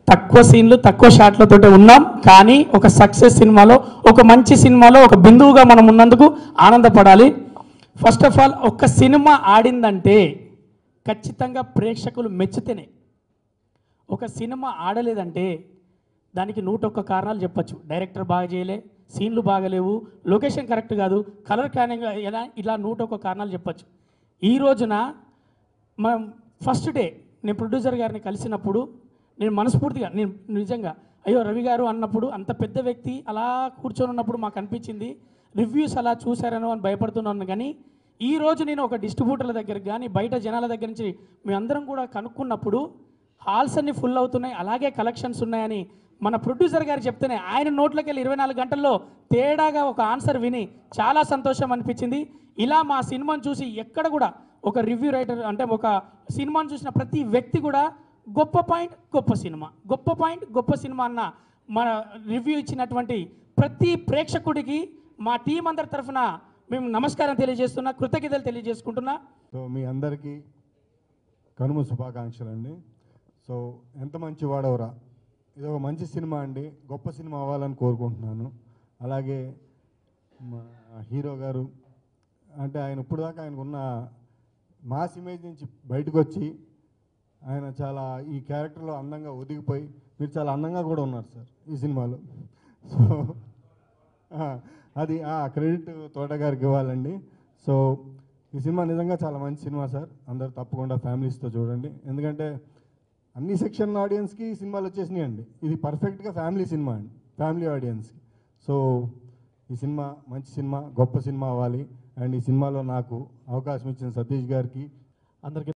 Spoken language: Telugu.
తక్కువ సీన్లు తక్కువ షాట్లతో ఉన్నాం కానీ ఒక సక్సెస్ సినిమాలో ఒక మంచి సినిమాలో ఒక బిందువుగా మనం ఉన్నందుకు ఆనందపడాలి ఫస్ట్ ఆఫ్ ఆల్ ఒక సినిమా ఆడిందంటే ఖచ్చితంగా ప్రేక్షకులు మెచ్చితేనే ఒక సినిమా ఆడలేదంటే దానికి నూట ఒక్క కారణాలు చెప్పొచ్చు డైరెక్టర్ బాగా చేయలే సీన్లు బాగలేవు లొకేషన్ కరెక్ట్ కాదు కలర్ క్యానింగ్ ఎలా ఇలా నూట ఒక్క కారణాలు చెప్పొచ్చు ఈ రోజున మనం ఫస్ట్ డే నేను ప్రొడ్యూసర్ గారిని కలిసినప్పుడు నేను మనస్ఫూర్తిగా నేను నిజంగా అయ్యో రవి గారు అన్నప్పుడు అంత పెద్ద వ్యక్తి అలా కూర్చొని ఉన్నప్పుడు మాకు అనిపించింది రివ్యూస్ అలా చూశారనో అని భయపడుతున్నాను కానీ ఈ రోజు నేను ఒక డిస్ట్రిబ్యూటర్ల దగ్గర కానీ బయట జనాల దగ్గర నుంచి మేమందరం కూడా కనుక్కున్నప్పుడు హాల్స్ అన్ని ఫుల్ అవుతున్నాయి అలాగే కలెక్షన్స్ ఉన్నాయని మన ప్రొడ్యూసర్ గారు చెప్తేనే ఆయన నోట్లోకి వెళ్ళి ఇరవై నాలుగు గంటల్లో తేడాగా ఒక ఆన్సర్ విని చాలా సంతోషం అనిపించింది ఇలా మా సినిమాను చూసి ఎక్కడ కూడా ఒక రివ్యూ రైటర్ అంటే ఒక సినిమాను చూసిన ప్రతి వ్యక్తి కూడా గొప్ప పాయింట్ గొప్ప సినిమా గొప్ప పాయింట్ గొప్ప సినిమా అన్న మన రివ్యూ ఇచ్చినటువంటి ప్రతి ప్రేక్షకుడికి మా టీం అందరి తరఫున మేము నమస్కారం తెలియజేస్తున్నా కృతజ్ఞతలు తెలియజేసుకుంటున్నా సో మీ అందరికీ కనుమ శుభాకాంక్షలు అండి సో ఎంత మంచి వాడవరా ఇది ఒక మంచి సినిమా అండి గొప్ప సినిమా అవ్వాలని కోరుకుంటున్నాను అలాగే మా హీరో గారు అంటే ఆయన ఇప్పుడు దాకా ఆయనకున్న మాస్ ఇమేజ్ నుంచి బయటకు వచ్చి ఆయన చాలా ఈ క్యారెక్టర్లో అందంగా ఒదిగిపోయి మీరు చాలా అందంగా కూడా ఉన్నారు సార్ ఈ సినిమాలో సో ఆ, అది ఆ క్రెడిట్ తోట గారికి ఇవ్వాలండి సో ఈ సినిమా నిజంగా చాలా మంచి సినిమా సార్ అందరు తప్పకుండా ఫ్యామిలీస్తో చూడండి ఎందుకంటే అన్ని సెక్షన్ ఆడియన్స్కి ఈ సినిమాలు వచ్చేసినాయండి ఇది పర్ఫెక్ట్గా ఫ్యామిలీ సినిమా అండి ఫ్యామిలీ ఆడియన్స్కి సో ఈ సినిమా మంచి సినిమా గొప్ప సినిమా అవ్వాలి అండ్ ఈ సినిమాలో నాకు అవకాశం ఇచ్చిన సతీష్ గారికి అందరికీ